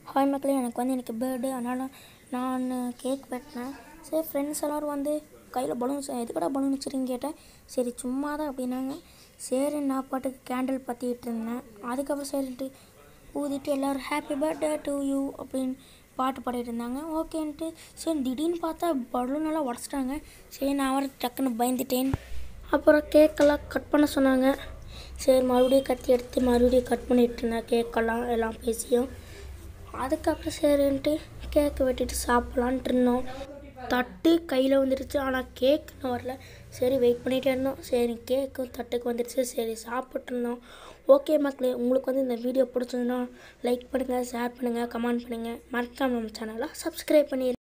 hi மக்களே எனக்கு வந்து எனக்கு பர்த்டே அதனால் நான் கேக் வெட்டினேன் சரி ஃப்ரெண்ட்ஸ் எல்லோரும் வந்து கையில் பலூன்ஸ் எதுக்கடா பலூன் வச்சுருக்கீங்க கேட்டேன் சரி சும்மா தான் அப்படின்னாங்க சரி நான் பாட்டுக்கு கேண்டில் பற்றிக்கிட்டு இருந்தேன் அதுக்கப்புறம் சரின்ட்டு ஊதிட்டு எல்லோரும் ஹாப்பி பர்த்டே டு யூ அப்படின்னு பாட்டு பாடிட்டு இருந்தாங்க ஓகேன்ட்டு சரி திடீர்னு பார்த்தா பலூன் எல்லாம் உடச்சிட்டாங்க சரி நான் வர டக்குன்னு பயந்துட்டேன் அப்புறம் கேக்கெல்லாம் கட் பண்ண சொன்னாங்க சரி மறுபடியும் கத்தி எடுத்து மறுபடியும் கட் பண்ணிட்டு இருந்தேன் கேக்கெல்லாம் எல்லாம் பேசியும் அதுக்கப்புறம் சரின்ட்டு கேக்கு வெட்டிட்டு சாப்பிட்லான்ட்டு இருந்தோம் தட்டு கையில் வந்துடுச்சு ஆனால் கேக் இன்னும் வரல சரி வெயிட் பண்ணிகிட்டே இருந்தோம் சரி கேக்கும் தட்டுக்கு வந்துடுச்சு சரி சாப்பிட்டு இருந்தோம் ஓகே மக்களே உங்களுக்கு வந்து இந்த வீடியோ பிடிச்சிருந்தா லைக் பண்ணுங்கள் ஷேர் பண்ணுங்கள் கமெண்ட் பண்ணுங்கள் மறக்காம நம்ம சேனலை சப்ஸ்கிரைப் பண்ணி